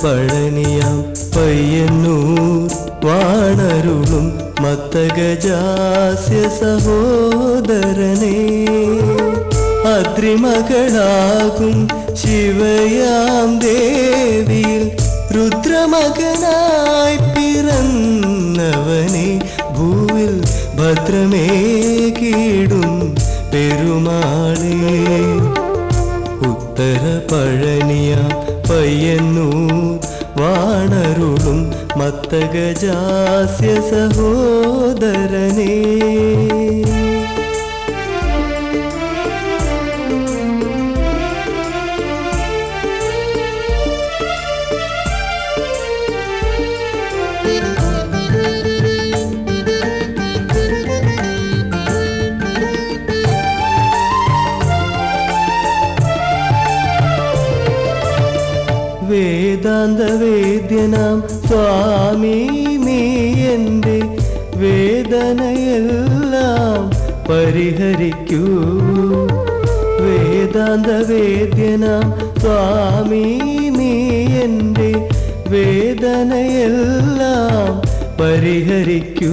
പഴനിയാം പയ്യന്നൂർ വാണരുളും മത്തഗജാസ്യ സഹോദരനെ അദ്രിമകളാകും ശിവയാം ദേവിയിൽ രുദ്രമകനായി പിറന്നവനെ ഭൂവിൽ ഭദ്രമേ കീടും പെരുമാളേ ഉത്തര പഴനിയ പയ്യന്നൂർ വാണരുളും മത്തഗജാസ്യ സഹോദരനേ വേദാന്ത വേദ്യനാം സ്വാമി നീ എൻ്റെ വേദനയെല്ലാം പരിഹരിക്കൂ വേദാന്ത വേദ്യനാം സ്വാമി നീ എൻ്റെ വേദനയെല്ലാം പരിഹരിക്കൂ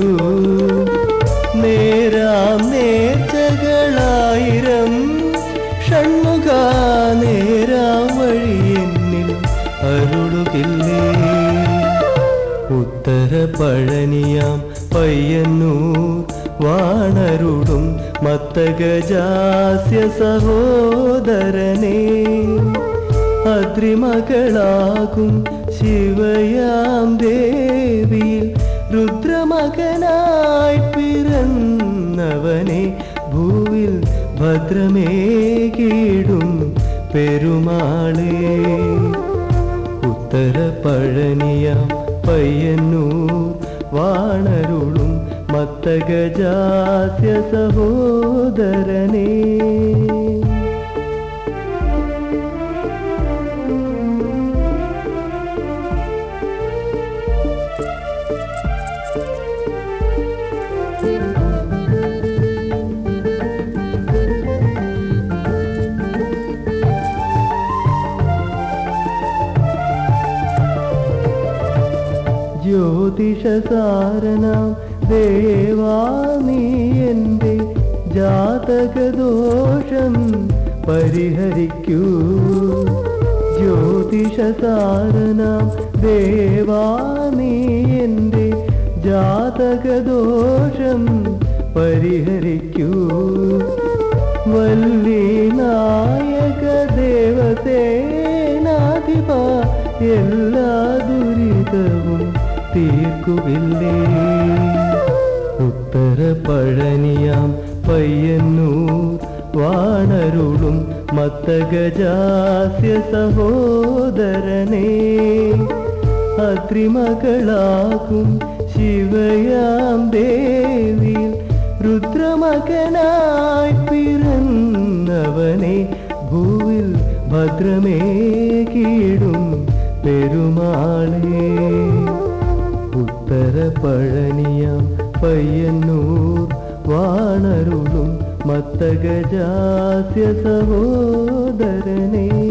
നേരാം നേർച്ചകളായിരം ഷൺമുഖ നേരാം വഴി എന്നിൽ അരുളുകില്ലേ ഉത്തര പഴനിയാം പയ്യന്നൂർ വാണരുടും മത്തഗജാസ്യ സഹോദരനെ അദ്രിമകളാകും ശിവയാം ദേവിയിൽ രുദ്രമകനായി പിറന്നവനെ ഭൂവിൽ ഭദ്രമേ കീടും പെരുമാളേ ഉത്തര പഴനിയാം പയ്യന്നൂർ വാണരുളും മത്തഗജാസ്യ സഹോദരനേ ജ്യോതിഷസാരനാം ദേവാ നീ എൻ്റെ ജാതകദോഷം പരിഹരിക്കൂ ജ്യോതിഷസാരനാം ദേവാ നീ എൻ്റെ ജാതകദോഷം പരിഹരിക്കൂ വല്ലി നായക ദേവസേനാധിപ എല്ലാ ദുരിതവും തീർക്കുകില്ലേ ഉത്തര പഴനിയാം പയ്യന്നൂർ വാണരുളും മത്തഗജാസ്യ സഹോദരനെ അത്രിമകളാകും ശിവയാം ദേവിയിൽ രുദ്രമകനായി പിറന്നവനെ ഭൂവിൽ ഭദ്രമേ കീടും പെരുമാളേ ഉത്തര പഴനിയാം പയ്യന്നൂർ വാണരുളും മത്തഗജാസ്യ സഹോദരനേ